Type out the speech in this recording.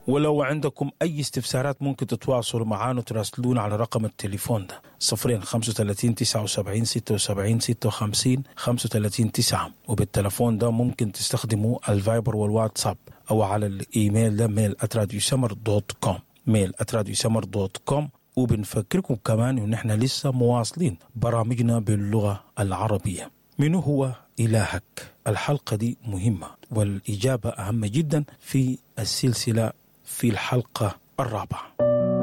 ولو عندكم أي استفسارات ممكن تتواصلوا معنا وتراسلونا على رقم التليفون ده صفرين خمسة وثلاثين تسعة وسبعين ستة وسبعين ستة وخمسين خمسة وثلاثين تسعة وبالتليفون ده ممكن تستخدموا الفايبر والواتساب أو على الإيميل ده ميل أتراديو سمر دوت كوم ميل أتراديو سمر دوت كوم وبنفكركم كمان إن إحنا لسه مواصلين برامجنا باللغة العربية من هو إلهك؟ الحلقة دي مهمة والإجابة أهم جدا في السلسلة في الحلقة الرابعة